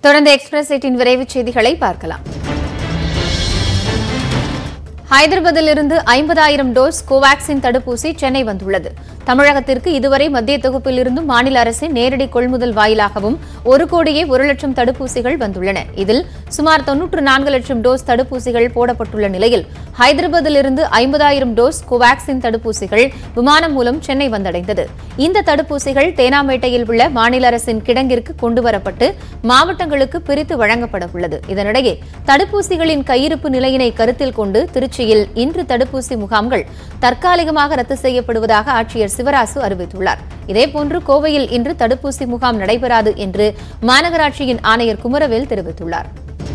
தொடர்ந்து express eighteen விரைவுச் செய்திகளை பார்க்கலாம் ஹைதராபாத்தில் இருந்து ஐம்பதாயிரம் டோஸ் கோவாக்சின் தடுப்பூசி சென்னை வந்துள்ளது தமிழகத்திற்கு இதுவரை மத்திய தொகுப்பில் இருந்தும் மாநில அரசின் நேரடி கொள்முதல் வாயிலாகவும் ஒரு கோடியே ஒரு லட்சம் தடுப்பூசிகள் வந்துள்ளன இதில் சுமார் தொன்னூற்று நான்கு லட்சம் டோஸ் தடுப்பூசிகள் போடப்பட்டுள்ள நிலையில் ஹைதராபாத்தில் இருந்து ஐம்பதாயிரம் டோஸ் கோவாக்சின் தடுப்பூசிகள் விமானம் மூலம் சென்னை வந்தடைந்தது இந்த தடுப்பூசிகள் தேனாம்பேட்டையில் உள்ள மாநில அரசின் கிடங்கிற்கு கொண்டுவரப்பட்டு மாவட்டங்களுக்கு பிரித்து வழங்கப்பட உள்ளது இதனிடையே தடுப்பூசிகளின் கையிருப்பு நிலையினை கருத்தில் கொண்டு திருச்சியில் இன்று தடுப்பூசி முகாம்கள் தற்காலிகமாக ரத்து செய்யப்படுவதாக ஆட்சியர் சிவராசு அறிவித்துள்ளார் இதேபோன்று கோவையில் இன்று தடுப்பூசி முகாம் நடைபெறாது என்று மாநகராட்சியின் ஆணையர் குமரவேல் தெரிவித்துள்ளார்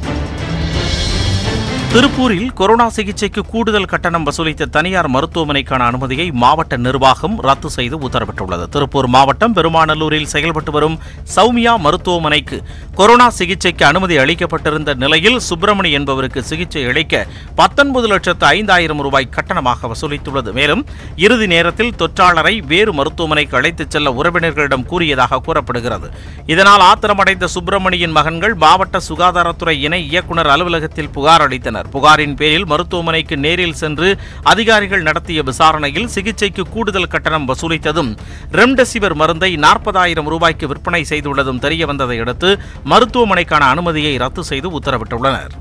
திருப்பூரில் கொரோனா சிகிச்சைக்கு கூடுதல் கட்டணம் வசூலித்த தனியார் மருத்துவமனைக்கான அனுமதியை மாவட்ட நிர்வாகம் ரத்து செய்து உத்தரவிட்டுள்ளது திருப்பூர் மாவட்டம் பெருமாநல்லூரில் செயல்பட்டு வரும் சௌமியா மருத்துவமனைக்கு கொரோனா சிகிச்சைக்கு அனுமதி அளிக்கப்பட்டிருந்த நிலையில் சுப்பிரமணி என்பவருக்கு சிகிச்சை அளிக்க பத்தொன்பது லட்சத்து ஐந்தாயிரம் ரூபாய் கட்டணமாக வசூலித்துள்ளது மேலும் இறுதி நேரத்தில் தொற்றாளரை வேறு மருத்துவமனைக்கு அழைத்துச் செல்ல உறவினர்களிடம் கூறியதாக கூறப்படுகிறது இதனால் ஆத்திரமடைந்த சுப்பிரமணியின் மகன்கள் மாவட்ட சுகாதாரத்துறை இணை இயக்குநர் அலுவலகத்தில் புகார் அளித்தனர் புகாரின் பேரில் மருத்துவமனைக்கு நேரில் சென்று அதிகாரிகள் நடத்திய விசாரணையில் சிகிச்சைக்கு கூடுதல் கட்டணம் வசூலித்ததும் ரெம்டெசிவிர் மருந்தை நாற்பதாயிரம் ரூபாய்க்கு விற்பனை செய்துள்ளதும் தெரியவந்ததை அடுத்து மருத்துவமனைக்கான அனுமதியை ரத்து செய்து உத்தரவிட்டுள்ளனர்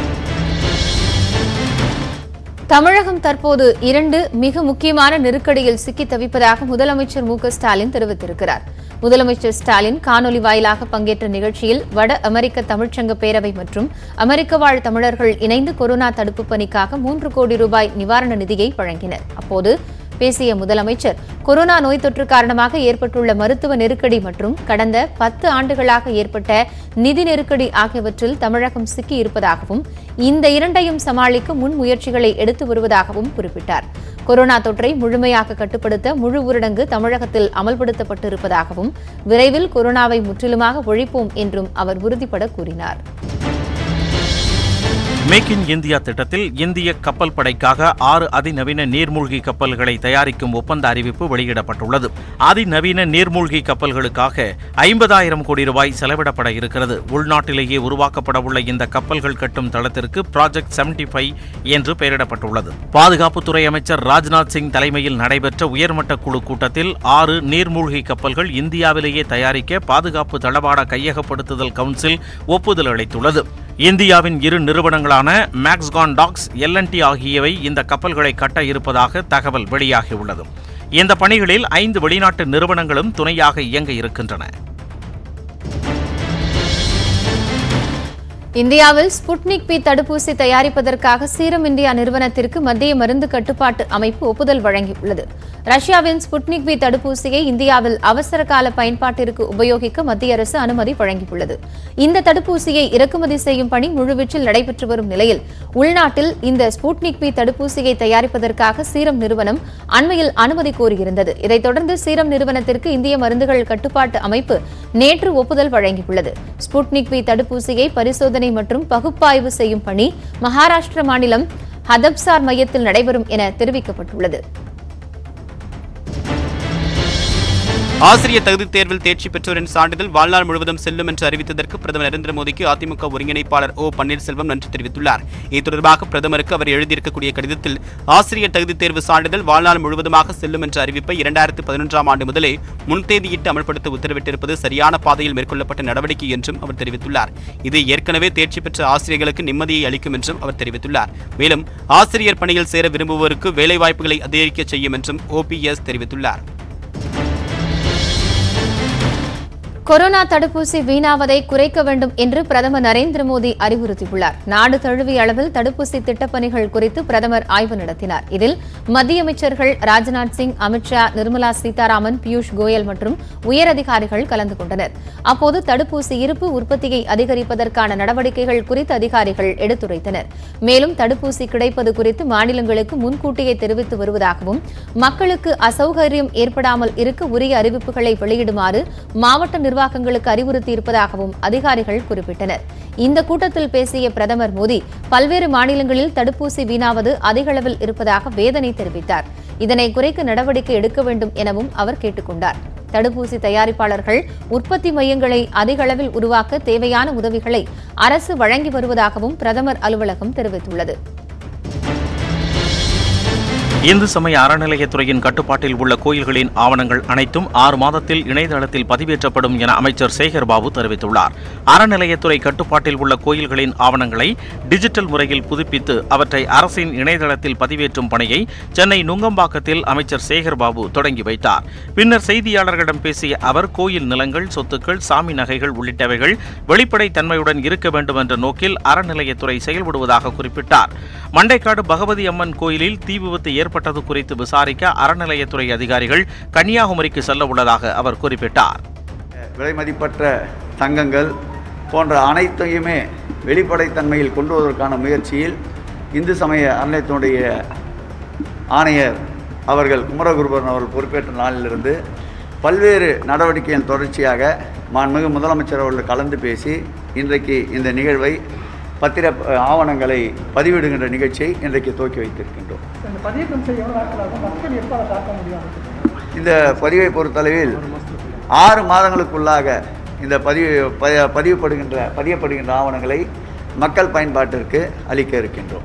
தமிழகம் தற்போது இரண்டு மிக முக்கியமான நெருக்கடியில் சிக்கி தவிப்பதாக முதலமைச்சர் மு க ஸ்டாலின் தெரிவித்திருக்கிறார் முதலமைச்சர் ஸ்டாலின் காணொலி வாயிலாக பங்கேற்ற நிகழ்ச்சியில் வட அமெரிக்க தமிழ்ச்சங்க பேரவை மற்றும் அமெரிக்க வாழ் தமிழர்கள் இணைந்து கொரோனா தடுப்பு பணிக்காக மூன்று கோடி ரூபாய் நிவாரண நிதியை வழங்கினர் அப்போது பேசிய முதலமைச்சர் கொரோனா நோய் தொற்று காரணமாக ஏற்பட்டுள்ள மருத்துவ நெருக்கடி மற்றும் கடந்த பத்து ஆண்டுகளாக ஏற்பட்ட நிதி நெருக்கடி ஆகியவற்றில் தமிழகம் சிக்கி இருப்பதாகவும் இந்த இரண்டையும் சமாளிக்க முன்முயற்சிகளை எடுத்து வருவதாகவும் குறிப்பிட்டார் கொரோனா தொற்றை முழுமையாக கட்டுப்படுத்த முழு ஊரடங்கு தமிழகத்தில் அமல்படுத்தப்பட்டிருப்பதாகவும் விரைவில் கொரோனாவை முற்றிலுமாக ஒழிப்போம் என்றும் அவர் உறுதிபட கூறினார் மேக் இன் இந்தியா திட்டத்தில் இந்திய கப்பல் படைக்காக ஆறு அதிநவீன நீர்மூழ்கி கப்பல்களை தயாரிக்கும் ஒப்பந்த அறிவிப்பு வெளியிடப்பட்டுள்ளது அதிநவீன நீர்மூழ்கி கப்பல்களுக்காக ஐம்பதாயிரம் கோடி ரூபாய் செலவிடப்பட இருக்கிறது உள்நாட்டிலேயே உருவாக்கப்பட உள்ள இந்த கப்பல்கள் கட்டும் தளத்திற்கு ப்ராஜெக்ட் 75 ஃபைவ் என்று பெயரிடப்பட்டுள்ளது பாதுகாப்புத்துறை அமைச்சர் ராஜ்நாத் சிங் தலைமையில் நடைபெற்ற உயர்மட்ட குழு கூட்டத்தில் ஆறு நீர்மூழ்கி கப்பல்கள் இந்தியாவிலேயே தயாரிக்க பாதுகாப்பு தளவாட கையகப்படுத்துதல் கவுன்சில் ஒப்புதல் அளித்துள்ளது இந்தியாவின் இரு நிறுவனங்களான மேக்ஸ்கான் டாக்ஸ் எல்என்டி ஆகியவை இந்த கப்பல்களை கட்ட இருப்பதாக தகவல் வெளியாகியுள்ளது இந்த பணிகளில் ஐந்து வெளிநாட்டு நிறுவனங்களும் துணையாக இயங்க இருக்கின்றன இந்தியாவில் ஸ்புட்னிக் பி தடுப்பூசி தயாரிப்பதற்காக சீரம் இந்தியா நிறுவனத்திற்கு மத்திய மருந்து கட்டுப்பாட்டு அமைப்பு ஒப்புதல் வழங்கியுள்ளது ரஷ்யாவின் ஸ்புட்னிக் பி தடுப்பூசியை இந்தியாவில் அவசர கால பயன்பாட்டிற்கு உபயோகிக்க மத்திய அரசு அனுமதி வழங்கியுள்ளது இந்த தடுப்பூசியை இறக்குமதி செய்யும் பணி முழுவீச்சில் நடைபெற்று வரும் நிலையில் உள்நாட்டில் இந்த ஸ்புட்னிக் பி தடுப்பூசியை தயாரிப்பதற்காக சீரம் நிறுவனம் அண்மையில் அனுமதி கோரியிருந்தது இதைத் தொடர்ந்து சீரம் நிறுவனத்திற்கு இந்திய மருந்துகள் கட்டுப்பாட்டு அமைப்பு நேற்று ஒப்புதல் வழங்கியுள்ளது ஸ்புட்னிக் பி தடுப்பூசியை பரிசோதனை மற்றும் பகுப்பாய்வு செய்யும் பணி மகாராஷ்டிர மாநிலம் ஹதப்சார் மையத்தில் நடைபெறும் என தெரிவிக்கப்பட்டுள்ளது ஆசிரியர் தகுதித் தேர்வில் தேர்ச்சி பெற்றோரின் சான்றிதழ் வாழ்நாள் முழுவதும் செல்லும் என்று அறிவித்ததற்கு பிரதமர் நரேந்திர மோடிக்கு அதிமுக ஒருங்கிணைப்பாளர் ஓ பன்னீர்செல்வம் நன்றி தெரிவித்துள்ளார் இது தொடர்பாக பிரதமருக்கு அவர் எழுதியிருக்கக்கூடிய கடிதத்தில் ஆசிரியர் தகுதித் தேர்வு சான்றிதழ் வாழ்நாள் முழுவதுமாக செல்லும் என்ற அறிவிப்பை இரண்டாயிரத்து பதினொன்றாம் ஆண்டு முதலே முன்தேதியிட்டு அமல்படுத்த உத்தரவிட்டிருப்பது சரியான பாதையில் மேற்கொள்ளப்பட்ட நடவடிக்கை என்றும் அவர் தெரிவித்துள்ளார் இது ஏற்கனவே தேர்ச்சி பெற்ற ஆசிரியர்களுக்கு நிம்மதியை அளிக்கும் என்றும் அவர் தெரிவித்துள்ளார் மேலும் ஆசிரியர் பணியில் சேர விரும்புவோருக்கு வேலைவாய்ப்புகளை அதிகரிக்க செய்யும் என்றும் ஓபிஎஸ் தெரிவித்துள்ளார் கொரோனா தடுப்பூசி வீணாவதை குறைக்க வேண்டும் என்று பிரதமர் நரேந்திர மோடி அறிவுறுத்தியுள்ளார் நாடு தழுவிய அளவில் தடுப்பூசி திட்டப்பணிகள் குறித்து பிரதமர் ஆய்வு நடத்தினார் இதில் மத்திய அமைச்சர்கள் ராஜ்நாத் சிங் அமித்ஷா நிர்மலா சீதாராமன் பியூஷ் கோயல் மற்றும் உயரதிகாரிகள் கலந்து கொண்டனர் அப்போது தடுப்பூசி இருப்பு உற்பத்தியை அதிகரிப்பதற்கான நடவடிக்கைகள் குறித்து அதிகாரிகள் எடுத்துரைத்தனர் மேலும் தடுப்பூசி கிடைப்பது குறித்து மாநிலங்களுக்கு முன்கூட்டியே தெரிவித்து வருவதாகவும் மக்களுக்கு அசௌகரியம் ஏற்படாமல் இருக்க உரிய அறிவிப்புகளை வெளியிடுமாறு மாவட்ட நிர்வாகங்களுக்கு அறிவுறுத்தியிருப்பதாகவும் அதிகாரிகள் குறிப்பிட்டனர் இந்த கூட்டத்தில் பேசிய பிரதமர் மோடி பல்வேறு மாநிலங்களில் தடுப்பூசி வீணாவது அதிக அளவில் இருப்பதாக வேதனை தெரிவித்தார் இதனை குறைக்க நடவடிக்கை எடுக்க வேண்டும் எனவும் அவர் கேட்டுக் கொண்டார் தடுப்பூசி தயாரிப்பாளர்கள் உற்பத்தி மையங்களை அதிக அளவில் உருவாக்க தேவையான உதவிகளை அரசு வழங்கி வருவதாகவும் பிரதமர் அலுவலகம் தெரிவித்துள்ளது இந்து சமய அறநிலையத்துறையின் கட்டுப்பாட்டில் உள்ள கோயில்களின் ஆவணங்கள் அனைத்தும் ஆறு மாதத்தில் இணையதளத்தில் பதிவேற்றப்படும் என அமைச்சர் சேகர் பாபு தெரிவித்துள்ளார் அறநிலையத்துறை கட்டுப்பாட்டில் உள்ள கோயில்களின் ஆவணங்களை டிஜிட்டல் முறையில் புதுப்பித்து அவற்றை அரசின் இணையதளத்தில் பதிவேற்றும் பணியை சென்னை நுங்கம்பாக்கத்தில் அமைச்சர் சேகர் பாபு தொடங்கி வைத்தார் பின்னர் செய்தியாளர்களிடம் பேசிய அவர் கோயில் நிலங்கள் சொத்துக்கள் சாமி நகைகள் உள்ளிட்டவைகள் வெளிப்படைத் தன்மையுடன் இருக்க வேண்டும் என்ற நோக்கில் அறநிலையத்துறை செயல்படுவதாக குறிப்பிட்டார் மண்டைக்காடு பகவதி அம்மன் கோயிலில் தீ விபத்து ஏற்பட்டது குறித்து விசாரிக்க அறநிலையத்துறை அதிகாரிகள் கன்னியாகுமரிக்கு செல்ல உள்ளதாக அவர் குறிப்பிட்டார் விலைமதிப்பற்ற தங்கங்கள் போன்ற அனைத்தையுமே வெளிப்படைத்தன்மையில் கொண்டு வருவதற்கான முயற்சியில் இந்து சமய அறநிலையத்தினுடைய ஆணையர் அவர்கள் குமரகுருபரன் அவர்கள் பொறுப்பேற்ற நாளிலிருந்து பல்வேறு நடவடிக்கையின் தொடர்ச்சியாக மாண்புமிகு முதலமைச்சர் அவர்கள் கலந்து பேசி இன்றைக்கு இந்த நிகழ்வை பத்திர ஆவணங்களை பதிவிடுகின்ற நிகழ்ச்சியை இன்றைக்கு துவக்கி வைத்திருக்கின்றோம் இந்த பதியேற்றம் செய்ய எவ்வளோ நாட்கள் ஆகும் மக்கள் எப்போ அதை தாக்க முடியும் இந்த பதிவை பொறுத்தளவில் ஆறு மாதங்களுக்குள்ளாக இந்த பதிவு ப- பதிவுப்படுகின்ற பதியப்படுகின்ற ஆவணங்களை மக்கள் பயன்பாட்டிற்கு அளிக்க இருக்கின்றோம்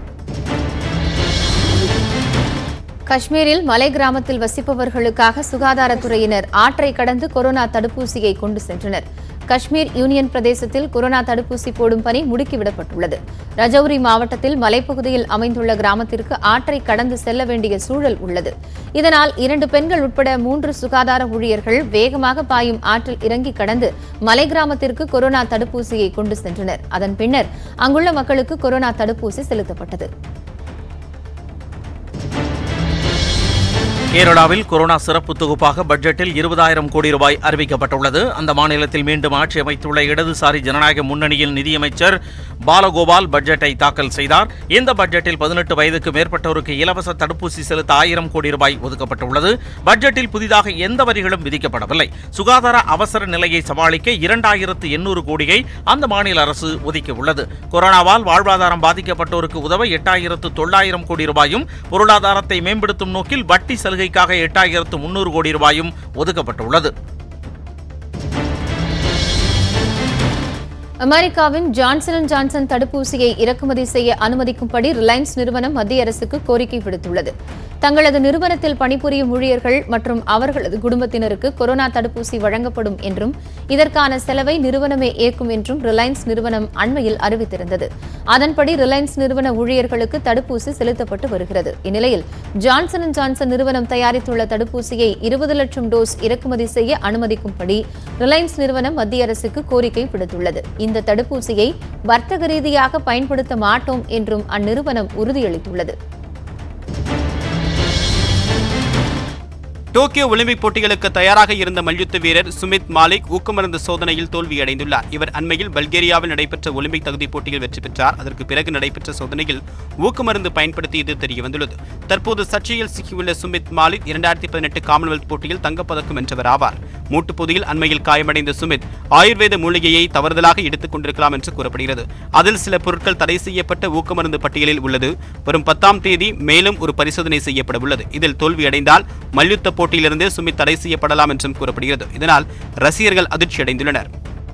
காஷ்மீரில் மலை கிராமத்தில் வசிப்பவர்களுக்காக சுகாதாரத்துறையினர் ஆற்றை கடந்து கொரோனா தடுப்பூசியை கொண்டு சென்றனர் காஷ்மீர் யூனியன் பிரதேசத்தில் கொரோனா தடுப்பூசி போடும் பணி முடுக்கிவிடப்பட்டுள்ளது ரஜௌரி மாவட்டத்தில் மலைப்பகுதியில் அமைந்துள்ள கிராமத்திற்கு ஆற்றை கடந்து செல்ல வேண்டிய சூழல் உள்ளது இதனால் இரண்டு பெண்கள் உட்பட மூன்று சுகாதார ஊழியர்கள் வேகமாக பாயும் ஆற்றில் இறங்கி கடந்து மலை கிராமத்திற்கு கொரோனா தடுப்பூசியை கொண்டு சென்றனர் அதன் பின்னர் அங்குள்ள மக்களுக்கு கொரோனா தடுப்பூசி செலுத்தப்பட்டது கேரளாவில் கொரோனா சிறப்பு தொகுப்பாக பட்ஜெட்டில் இருபதாயிரம் கோடி ரூபாய் அறிவிக்கப்பட்டுள்ளது அந்த மாநிலத்தில் மீண்டும் ஆட்சி அமைத்துள்ள இடதுசாரி ஜனநாயக முன்னணியின் நிதியமைச்சர் பாலகோபால் பட்ஜெட்டை தாக்கல் செய்தார் இந்த பட்ஜெட்டில் பதினெட்டு வயதுக்கு மேற்பட்டோருக்கு இலவச தடுப்பூசி செலுத்த ஆயிரம் கோடி ரூபாய் ஒதுக்கப்பட்டுள்ளது பட்ஜெட்டில் புதிதாக எந்த வரிகளும் விதிக்கப்படவில்லை சுகாதார அவசர நிலையை சமாளிக்க இரண்டாயிரத்து எண்ணூறு கோடியை அந்த மாநில அரசு ஒதுக்கியுள்ளது கொரோனாவால் வாழ்வாதாரம் பாதிக்கப்பட்டோருக்கு உதவ எட்டாயிரத்து தொள்ளாயிரம் கோடி ரூபாயும் பொருளாதாரத்தை மேம்படுத்தும் நோக்கில் வட்டி சலுகைக்காக எட்டாயிரத்து முன்னூறு கோடி ரூபாயும் ஒதுக்கப்பட்டுள்ளது அமெரிக்காவின் ஜான்சன் அண்ட் ஜான்சன் தடுப்பூசியை இறக்குமதி செய்ய அனுமதிக்கும்படி ரிலையன்ஸ் நிறுவனம் மத்திய அரசுக்கு கோரிக்கை விடுத்துள்ளது தங்களது நிறுவனத்தில் பணிபுரியும் ஊழியர்கள் மற்றும் அவர்களது குடும்பத்தினருக்கு கொரோனா தடுப்பூசி வழங்கப்படும் என்றும் இதற்கான செலவை நிறுவனமே ஏற்கும் என்றும் ரிலையன்ஸ் நிறுவனம் அண்மையில் அறிவித்திருந்தது அதன்படி ரிலையன்ஸ் நிறுவன ஊழியர்களுக்கு தடுப்பூசி செலுத்தப்பட்டு வருகிறது இந்நிலையில் ஜான்சன் அண்ட் ஜான்சன் நிறுவனம் தயாரித்துள்ள தடுப்பூசியை இருபது லட்சம் டோஸ் இறக்குமதி செய்ய அனுமதிக்கும்படி ரிலையன்ஸ் நிறுவனம் மத்திய அரசுக்கு கோரிக்கை விடுத்துள்ளது இந்த தடுப்பூசியை வர்த்தக ரீதியாக பயன்படுத்த மாட்டோம் என்றும் அந்நிறுவனம் உறுதியளித்துள்ளது டோக்கியோ ஒலிம்பிக் போட்டிகளுக்கு தயாராக இருந்த மல்யுத்த வீரர் சுமித் மாலிக் ஊக்கமருந்து சோதனையில் தோல்வியடைந்துள்ளார் இவர் அண்மையில் பல்கேரியாவில் நடைபெற்ற ஒலிம்பிக் தகுதிப் போட்டியில் வெற்றி பெற்றார் அதற்கு பிறகு நடைபெற்ற சோதனையில் ஊக்கமருந்து பயன்படுத்தியது தெரியவந்துள்ளது தற்போது சர்ச்சையில் சிக்கியுள்ள சுமித் மாலிக் இரண்டாயிரத்தி பதினெட்டு காமன்வெல்த் போட்டியில் தங்கப்பதக்கம் வென்றவர் ஆவார் மூட்டுப்பகுதியில் அண்மையில் காயமடைந்த சுமித் ஆயுர்வேத மூலிகையை தவறுதலாக எடுத்துக் கொண்டிருக்கலாம் என்று கூறப்படுகிறது அதில் சில பொருட்கள் தடை செய்யப்பட்ட ஊக்கமருந்து பட்டியலில் உள்ளது வரும் பத்தாம் தேதி மேலும் ஒரு பரிசோதனை செய்யப்பட உள்ளது இதில் தோல்வியடைந்தால் மல்யுத்த போட்டியிலிருந்து சுமித் தடை செய்யப்படலாம் என்றும் கூறப்படுகிறது இதனால் ரசிகர்கள் அதிர்ச்சியடைந்துள்ளனர்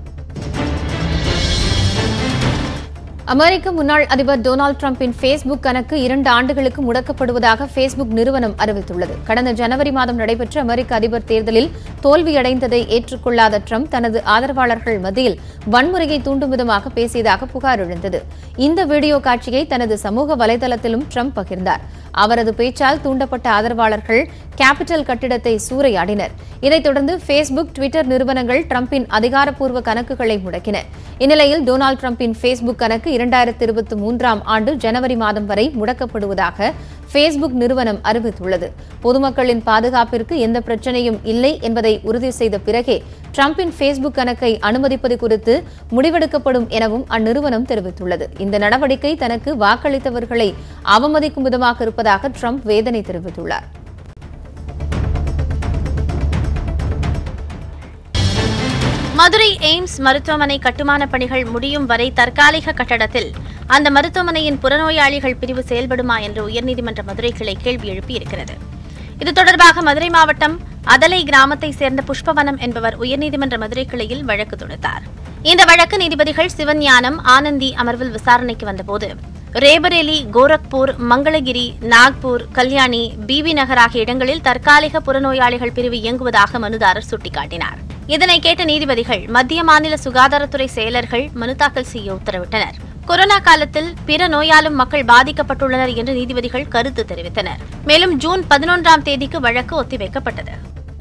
அமெரிக்க முன்னாள் அதிபர் டொனால்டு டிரம்பின் ஃபேஸ்புக் கணக்கு இரண்டு ஆண்டுகளுக்கு முடக்கப்படுவதாக ஃபேஸ்புக் நிறுவனம் அறிவித்துள்ளது கடந்த ஜனவரி மாதம் நடைபெற்ற அமெரிக்க அதிபர் தேர்தலில் தோல்வியடைந்ததை ஏற்றுக்கொள்ளாத ட்ரம்ப் தனது ஆதரவாளர்கள் மத்தியில் வன்முறையை தூண்டும் விதமாக பேசியதாக புகார் எழுந்தது இந்த வீடியோ காட்சியை தனது சமூக வலைதளத்திலும் ட்ரம்ப் பகிர்ந்தார் அவரது பேச்சால் தூண்டப்பட்ட ஆதரவாளர்கள் கேபிட்டல் கட்டிடத்தை சூறையாடினர் இதைத் தொடர்ந்து ஃபேஸ்புக் ட்விட்டர் நிறுவனங்கள் ட்ரம்பின் அதிகாரப்பூர்வ கணக்குகளை முடக்கின இந்நிலையில் டொனால்டு ட்ரம்பின் ஃபேஸ்புக் கணக்கு இரண்டாயிரத்தி இருபத்தி மூன்றாம் ஆண்டு ஜனவரி மாதம் வரை முடக்கப்படுவதாக ஃபேஸ்புக் நிறுவனம் அறிவித்துள்ளது பொதுமக்களின் பாதுகாப்பிற்கு எந்த பிரச்சனையும் இல்லை என்பதை உறுதி செய்த பிறகே ட்ரம்பின் ஃபேஸ்புக் கணக்கை அனுமதிப்பது குறித்து முடிவெடுக்கப்படும் எனவும் அந்நிறுவனம் தெரிவித்துள்ளது இந்த நடவடிக்கை தனக்கு வாக்களித்தவர்களை அவமதிக்கும் விதமாக இருப்பதாக ட்ரம்ப் வேதனை தெரிவித்துள்ளார் மதுரை எய்ம்ஸ் மருத்துவமனை கட்டுமான பணிகள் முடியும் வரை தற்காலிக கட்டடத்தில் அந்த மருத்துவமனையின் புறநோயாளிகள் பிரிவு செயல்படுமா என்று உயர்நீதிமன்ற மதுரை கிளை கேள்வி எழுப்பியிருக்கிறது இது தொடர்பாக மதுரை மாவட்டம் அதலை கிராமத்தை சேர்ந்த புஷ்பவனம் என்பவர் உயர்நீதிமன்ற மதுரை கிளையில் வழக்கு தொடுத்தார் இந்த வழக்கு நீதிபதிகள் சிவஞானம் ஆனந்தி அமர்வில் விசாரணைக்கு வந்தபோது ரேபரேலி கோரக்பூர் மங்களகிரி நாக்பூர் கல்யாணி பிபி நகர் ஆகிய இடங்களில் தற்காலிக புறநோயாளிகள் பிரிவு இயங்குவதாக மனுதாரர் சுட்டிக்காட்டினார் இதனை கேட்ட நீதிபதிகள் மத்திய மாநில சுகாதாரத்துறை செயலர்கள் மனு தாக்கல் செய்ய உத்தரவிட்டனர் கொரோனா காலத்தில் பிற நோயாலும் மக்கள் பாதிக்கப்பட்டுள்ளனர் என்று நீதிபதிகள் கருத்து தெரிவித்தனர் மேலும் ஜூன் பதினொன்றாம் தேதிக்கு வழக்கு ஒத்திவைக்கப்பட்டது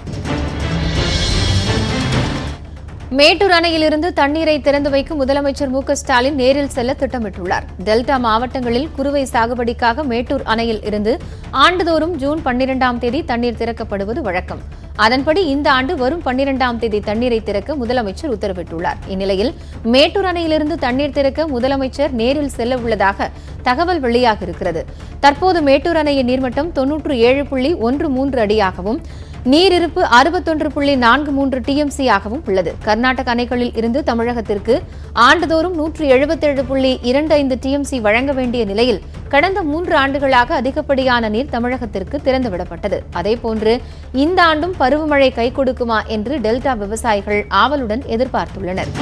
மேட்டூர் அணையிலிருந்து தண்ணீரை திறந்து வைக்கும் முதலமைச்சர் மு க ஸ்டாலின் நேரில் செல்ல திட்டமிட்டுள்ளார் டெல்டா மாவட்டங்களில் குறுவை சாகுபடிக்காக மேட்டூர் அணையில் இருந்து ஆண்டுதோறும் ஜூன் பன்னிரெண்டாம் தேதி தண்ணீர் திறக்கப்படுவது வழக்கம் அதன்படி இந்த ஆண்டு வரும் பன்னிரெண்டாம் தேதி தண்ணீரை திறக்க முதலமைச்சர் உத்தரவிட்டுள்ளார் இந்நிலையில் மேட்டூர் அணையிலிருந்து தண்ணீர் திறக்க முதலமைச்சர் நேரில் செல்ல உள்ளதாக தகவல் வெளியாகியிருக்கிறது தற்போது மேட்டூர் அணையின் நீர்மட்டம் தொன்னூற்று ஏழு புள்ளி ஒன்று மூன்று அடியாகவும் நீரிருப்பு அறுபத்தொன்று புள்ளி நான்கு மூன்று டிஎம்சி ஆகவும் உள்ளது கர்நாடக அணைகளில் இருந்து தமிழகத்திற்கு ஆண்டுதோறும் நூற்று எழுபத்தேழு புள்ளி இரண்டு ஐந்து டிஎம்சி வழங்க வேண்டிய நிலையில் கடந்த மூன்று ஆண்டுகளாக அதிகப்படியான நீர் தமிழகத்திற்கு திறந்துவிடப்பட்டது அதேபோன்று இந்த ஆண்டும் பருவமழை கை கொடுக்குமா என்று டெல்டா விவசாயிகள் ஆவலுடன் எதிர்பார்த்துள்ளனர்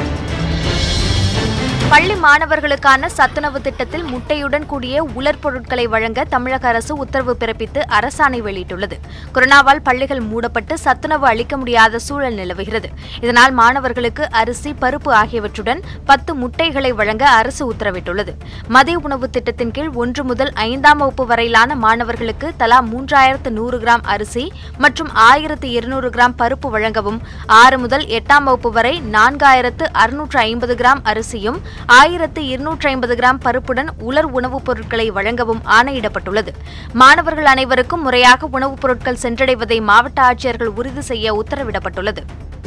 பள்ளி மாணவர்களுக்கான சத்துணவு திட்டத்தில் முட்டையுடன் கூடிய உலர் பொருட்களை வழங்க தமிழக அரசு உத்தரவு பிறப்பித்து அரசாணை வெளியிட்டுள்ளது கொரோனாவால் பள்ளிகள் மூடப்பட்டு சத்துணவு அளிக்க முடியாத சூழல் நிலவுகிறது இதனால் மாணவர்களுக்கு அரிசி பருப்பு ஆகியவற்றுடன் பத்து முட்டைகளை வழங்க அரசு உத்தரவிட்டுள்ளது மதிய உணவு திட்டத்தின் கீழ் ஒன்று முதல் ஐந்தாம் வகுப்பு வரையிலான மாணவர்களுக்கு தலா மூன்றாயிரத்து நூறு கிராம் அரிசி மற்றும் ஆயிரத்து இருநூறு கிராம் பருப்பு வழங்கவும் ஆறு முதல் எட்டாம் வகுப்பு வரை நான்காயிரத்து அறுநூற்று ஐம்பது கிராம் அரிசியும் ஆயிரத்து இருநூற்றி ஐம்பது கிராம் பருப்புடன் உலர் உணவுப் பொருட்களை வழங்கவும் ஆணையிடப்பட்டுள்ளது மாணவர்கள் அனைவருக்கும் முறையாக உணவுப் பொருட்கள் சென்றடைவதை மாவட்ட ஆட்சியர்கள் உறுதி செய்ய உத்தரவிடப்பட்டுள்ளது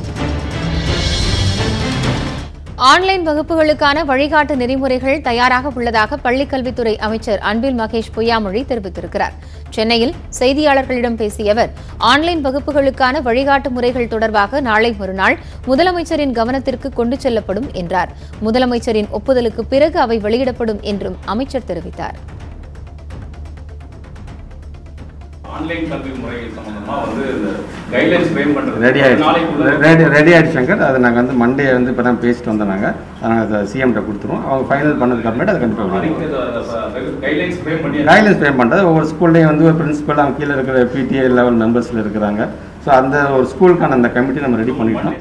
ஆன்லைன் வகுப்புகளுக்கான வழிகாட்டு நெறிமுறைகள் தயாராக உள்ளதாக பள்ளிக்கல்வித்துறை அமைச்சர் அன்பில் மகேஷ் பொய்யாமொழி தெரிவித்திருக்கிறார் சென்னையில் செய்தியாளர்களிடம் பேசிய அவர் ஆன்லைன் வகுப்புகளுக்கான வழிகாட்டு முறைகள் தொடர்பாக நாளை மறுநாள் முதலமைச்சரின் கவனத்திற்கு கொண்டு செல்லப்படும் என்றார் முதலமைச்சரின் ஒப்புதலுக்கு பிறகு அவை வெளியிடப்படும் என்றும் அமைச்சர் தெரிவித்தார் ஆன்லைன் கல்வி முறைகள் சம்பந்தமா வந்து கைட்லைன்ஸ் ஃப்ரேம் பண்றது ரெடி ஆயிடுச்சு நாளைக்குள்ள ரெடி ரெடி ஆயிடுச்சு சங்கர் அதை நாங்கள் வந்து மண்டே வந்து இப்போ தான் பேசிட்டு வந்தோம் நாங்கள் நாங்கள் அதை சிஎம்கிட்ட கொடுத்துருவோம் அவங்க ஃபைனல் பண்ணதுக்கு அப்புறமேட்டு அதை கண்டிப்பாக அதுக்கு கைட்லைன்ஸ் ஃப்ரேம் பண்ணி கைட்லைன்ஸ் ஃப்ரேம் பண்ணுறது ஒவ்வொரு ஸ்கூல்லையும் வந்து ஒரு பிரின்சிபல் அவங்க கீழே இருக்கிற பிடிஏ லெவல் மெம்பர்ஸில் இருக்கிறாங்க ஸோ அந்த ஒரு ஸ்கூலுக்கான அந்த கமிட்டி நம்ம ரெடி பண்ணிட்டோம்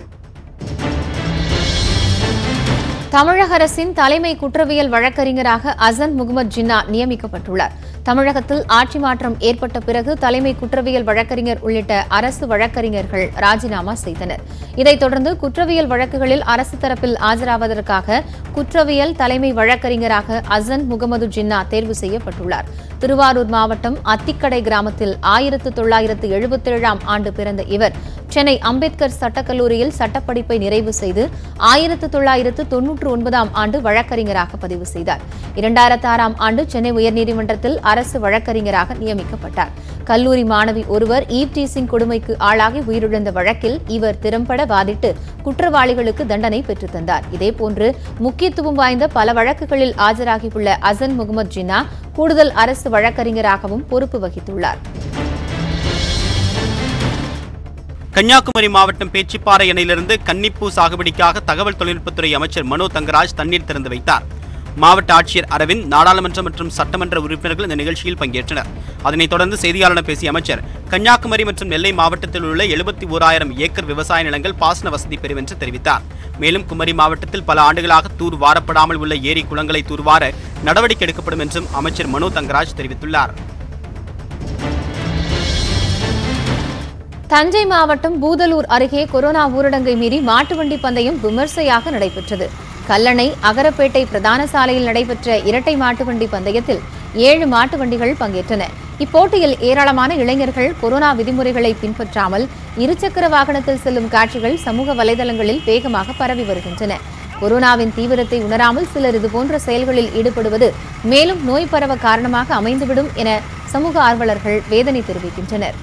தமிழக அரசின் தலைமை குற்றவியல் வழக்கறிஞராக அசன் முகமது ஜின்னா நியமிக்கப்பட்டுள்ளார் தமிழகத்தில் ஆட்சி மாற்றம் ஏற்பட்ட பிறகு தலைமை குற்றவியல் வழக்கறிஞர் உள்ளிட்ட அரசு வழக்கறிஞர்கள் ராஜினாமா செய்தனர் இதைத் தொடர்ந்து குற்றவியல் வழக்குகளில் அரசு தரப்பில் ஆஜராவதற்காக குற்றவியல் தலைமை வழக்கறிஞராக அசன் முகமது ஜின்னா தேர்வு செய்யப்பட்டுள்ளார் திருவாரூர் மாவட்டம் அத்திக்கடை கிராமத்தில் ஆயிரத்து தொள்ளாயிரத்து எழுபத்தேழாம் ஆண்டு பிறந்த இவர் சென்னை அம்பேத்கர் சட்டக்கல்லூரியில் சட்டப்படிப்பை நிறைவு செய்து ஆயிரத்து தொள்ளாயிரத்து தொன்னூற்று ஒன்பதாம் ஆண்டு வழக்கறிஞராக பதிவு செய்தார் இரண்டாயிரத்து ஆறாம் ஆண்டு சென்னை உயர்நீதிமன்றத்தில் அரசு வழக்கறிஞராக நியமிக்கப்பட்டார் கல்லூரி மாணவி ஒருவர் ஈவ் டீசிங் கொடுமைக்கு ஆளாகி உயிரிழந்த வழக்கில் இவர் திறம்பட வாதிட்டு குற்றவாளிகளுக்கு தண்டனை பெற்றுத் தந்தார் இதேபோன்று முக்கியத்துவம் வாய்ந்த பல வழக்குகளில் ஆஜராகியுள்ள அசன் முகமது ஜின்னா கூடுதல் அரசு வழக்கறிஞராகவும் பொறுப்பு வகித்துள்ளார் கன்னியாகுமரி மாவட்டம் பேச்சிப்பாறை அணையிலிருந்து கன்னிப்பூ சாகுபடிக்காக தகவல் தொழில்நுட்பத்துறை அமைச்சர் மனோ தங்கராஜ் தண்ணீர் திறந்து வைத்தார் மாவட்ட ஆட்சியர் அரவிந்த் நாடாளுமன்ற மற்றும் சட்டமன்ற உறுப்பினர்கள் இந்த நிகழ்ச்சியில் பங்கேற்றனர் அதனைத் தொடர்ந்து செய்தியாளர்களிடம் பேசிய அமைச்சர் கன்னியாகுமரி மற்றும் நெல்லை மாவட்டத்தில் உள்ள எழுபத்தி ஓராயிரம் ஏக்கர் விவசாய நிலங்கள் பாசன வசதி பெறும் என்று தெரிவித்தார் மேலும் குமரி மாவட்டத்தில் பல ஆண்டுகளாக தூர் வாரப்படாமல் உள்ள ஏரி குளங்களை தூர்வார நடவடிக்கை எடுக்கப்படும் என்றும் அமைச்சர் மனோ தங்கராஜ் தெரிவித்துள்ளார் தஞ்சை மாவட்டம் பூதலூர் அருகே கொரோனா ஊரடங்கை மீறி மாட்டு வண்டி பந்தயம் விமர்சையாக நடைபெற்றது கல்லணை அகரப்பேட்டை பிரதான சாலையில் நடைபெற்ற இரட்டை மாட்டு வண்டி பந்தயத்தில் ஏழு மாட்டு வண்டிகள் பங்கேற்றன இப்போட்டியில் ஏராளமான இளைஞர்கள் கொரோனா விதிமுறைகளை பின்பற்றாமல் இருசக்கர வாகனத்தில் செல்லும் காட்சிகள் சமூக வலைதளங்களில் வேகமாக பரவி வருகின்றன கொரோனாவின் தீவிரத்தை உணராமல் சிலர் இதுபோன்ற செயல்களில் ஈடுபடுவது மேலும் நோய் பரவ காரணமாக அமைந்துவிடும் என சமூக ஆர்வலர்கள் வேதனை தெரிவிக்கின்றனர்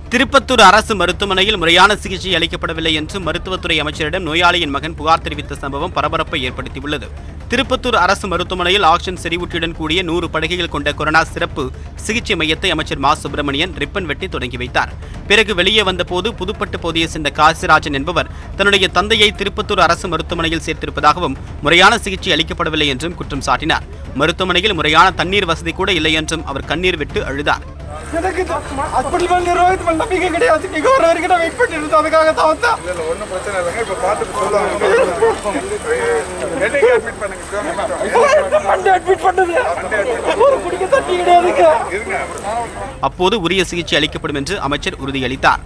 திருப்பத்தூர் அரசு மருத்துவமனையில் முறையான சிகிச்சை அளிக்கப்படவில்லை என்று மருத்துவத்துறை அமைச்சரிடம் நோயாளியின் மகன் புகார் தெரிவித்த சம்பவம் பரபரப்பை ஏற்படுத்தியுள்ளது திருப்பத்தூர் அரசு மருத்துவமனையில் ஆக்சிஜன் செறிவூட்டியுடன் கூடிய நூறு படுகைகள் கொண்ட கொரோனா சிறப்பு சிகிச்சை மையத்தை அமைச்சர் மா சுப்பிரமணியன் ரிப்பன் வெட்டி தொடங்கி வைத்தார் பிறகு வெளியே வந்தபோது புதுப்பட்டு பகுதியை சேர்ந்த காசிராஜன் என்பவர் தன்னுடைய தந்தையை திருப்பத்தூர் அரசு மருத்துவமனையில் சேர்த்திருப்பதாகவும் முறையான சிகிச்சை அளிக்கப்படவில்லை என்றும் குற்றம் சாட்டினார் மருத்துவமனையில் முறையான தண்ணீர் வசதி கூட இல்லை என்றும் அவர் கண்ணீர் விட்டு அழுதார் எனக்கு ஹாஸ்பிட்டல் மேல நிர்வாகத்து மேல நம்பிக்கை கிடையாது நீங்க வர வரைக்கும் நான் வெயிட் பண்ணிட்டு இருந்தோம் அதுக்காக தான் வந்தேன் இல்ல ஒன்றும் பிரச்சனை இல்லைங்க இப்போ பார்த்துட்டு சொல்லுவாங்க என்னைக்கு அட்மிட் பண்ணுங்க மண்டே அட்மிட் பண்ணது ஒரு குடிக்க தண்ணி கிடையாதுங்க இருங்க அப்போது உரிய சிகிச்சை அளிக்கப்படும் என்று அமைச்சர் உறுதியளித்தார்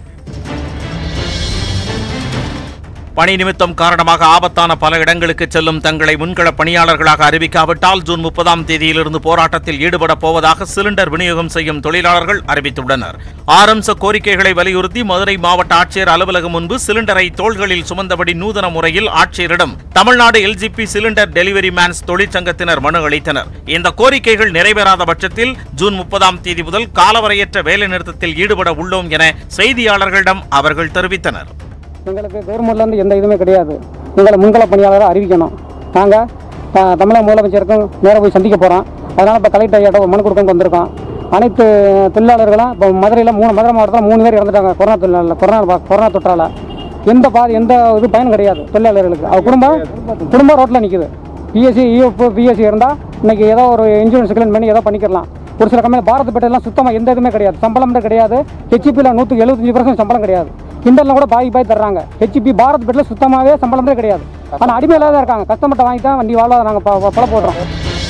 பணி நிமித்தம் காரணமாக ஆபத்தான பல இடங்களுக்கு செல்லும் தங்களை முன்கள பணியாளர்களாக அறிவிக்காவிட்டால் ஜூன் முப்பதாம் தேதியிலிருந்து போராட்டத்தில் ஈடுபடப் போவதாக சிலிண்டர் விநியோகம் செய்யும் தொழிலாளர்கள் அறிவித்துள்ளனர் ஆரம்ச கோரிக்கைகளை வலியுறுத்தி மதுரை மாவட்ட ஆட்சியர் அலுவலகம் முன்பு சிலிண்டரை தோள்களில் சுமந்தபடி நூதன முறையில் ஆட்சியரிடம் Tamil Nadu LGP cylinder delivery men's தொழிற்சங்கத்தினர் மனு அளித்தனர் இந்த கோரிக்கைகள் நிறைவேறாத பட்சத்தில் ஜூன் முப்பதாம் தேதி முதல் காலவரையற்ற வேலைநிறுத்தத்தில் ஈடுபட உள்ளோம் என செய்தியாளர்களிடம் அவர்கள் தெரிவித்தனர் எங்களுக்கு கவர்மெண்ட்லேருந்து எந்த இதுவுமே கிடையாது எங்களை முன்கள பணியாளராக அறிவிக்கணும் நாங்கள் தமிழக முதலமைச்சருக்கும் நேராக போய் சந்திக்க போகிறோம் அதனால் இப்போ கலெக்டர் ஐயாட்ட ஒரு மனு கொடுக்க வந்திருக்கோம் அனைத்து தொழிலாளர்களும் இப்போ மதுரையில் மூணு மதுரை மாவட்டத்தில் மூணு பேர் இறந்துட்டாங்க கொரோனா தொழிலாளர் கொரோனா கொரோனா தொற்றால் எந்த பாதி எந்த இது பயனும் கிடையாது தொழிலாளர்களுக்கு அவர் குடும்பம் குடும்பம் ரோட்டில் நிற்குது பிஎஸ்சி இஎஃப் பிஎஸ்சி இருந்தால் இன்னைக்கு ஏதோ ஒரு இன்சூரன்ஸ் கிளைம் பண்ணி ஏதோ பண்ணிக்கலாம் ஒரு சில கம்பெனி பாரத் பெட்ரோல்லாம் சுத்தமாக எந்த இதுவுமே கிடையாது சம்பளம் கிடையாது ஹெச்பியில் நூற்றுக்கு எழுபத்தஞ்சு பர்சன்ட் சம்பளம் கிடையாது கிண்டலில் கூட பாதி பாதி தர்றாங்க ஹெச்பி பாரத் பெட்டில் சுத்தமாகவே சம்பளமே கிடையாது ஆனால் அடிமையில தான் இருக்காங்க கஸ்டமர்கிட்ட வாங்கி தான் வண்டி வாழ நாங்கள் பல போடுறோம்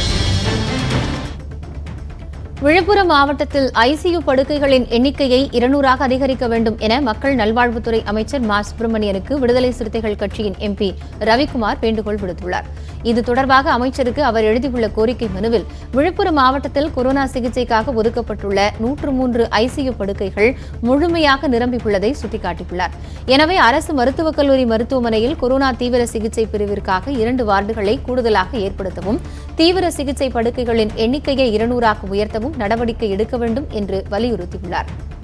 விழுப்புரம் மாவட்டத்தில் ஐசியு படுக்கைகளின் எண்ணிக்கையை இருநூறாக அதிகரிக்க வேண்டும் என மக்கள் நல்வாழ்வுத்துறை அமைச்சர் மா சுப்பிரமணியனுக்கு விடுதலை சிறுத்தைகள் கட்சியின் எம்பி ரவிக்குமார் வேண்டுகோள் விடுத்துள்ளார் இது தொடர்பாக அமைச்சருக்கு அவர் எழுதியுள்ள கோரிக்கை மனுவில் விழுப்புரம் மாவட்டத்தில் கொரோனா சிகிச்சைக்காக ஒதுக்கப்பட்டுள்ள நூற்று மூன்று ஐசியு படுக்கைகள் முழுமையாக நிரம்பியுள்ளதை சுட்டிக்காட்டியுள்ளார் எனவே அரசு மருத்துவக் கல்லூரி மருத்துவமனையில் கொரோனா தீவிர சிகிச்சை பிரிவிற்காக இரண்டு வார்டுகளை கூடுதலாக ஏற்படுத்தவும் தீவிர சிகிச்சை படுக்கைகளின் எண்ணிக்கையை இருநூறாக உயர்த்தவும் நடவடிக்கை எடுக்க வேண்டும் என்று வலியுறுத்தியுள்ளார்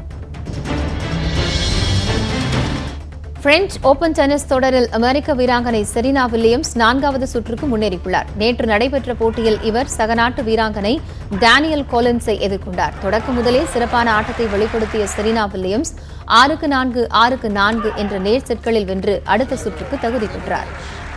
பிரெஞ்ச் ஓபன் டென்னிஸ் தொடரில் அமெரிக்க வீராங்கனை செரீனா வில்லியம்ஸ் நான்காவது சுற்றுக்கு முன்னேறியுள்ளார் நேற்று நடைபெற்ற போட்டியில் இவர் சகநாட்டு வீராங்கனை டேனியல் கோலின்ஸை எதிர்கொண்டார் தொடக்க முதலே சிறப்பான ஆட்டத்தை வெளிப்படுத்திய செரீனா வில்லியம்ஸ் ஆறுக்கு நான்கு ஆறுக்கு நான்கு என்ற நேர் செட்களில் வென்று அடுத்த சுற்றுக்கு தகுதி பெற்றார்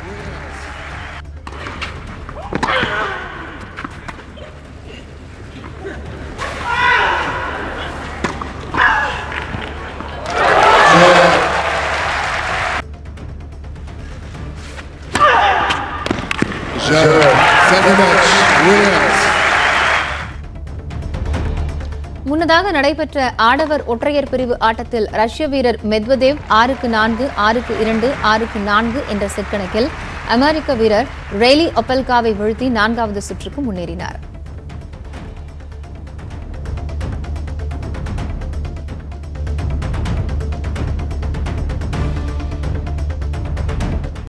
முன்னதாக நடைபெற்ற ஆடவர் ஒற்றையர் பிரிவு ஆட்டத்தில் ரஷ்ய வீரர் மெத்வதேவ் ஆறுக்கு நான்கு ஆறுக்கு இரண்டு ஆறுக்கு நான்கு என்ற செட் கணக்கில் அமெரிக்க வீரர் ரெய்லி ஒப்பல்காவை வீழ்த்தி நான்காவது சுற்றுக்கு முன்னேறினார்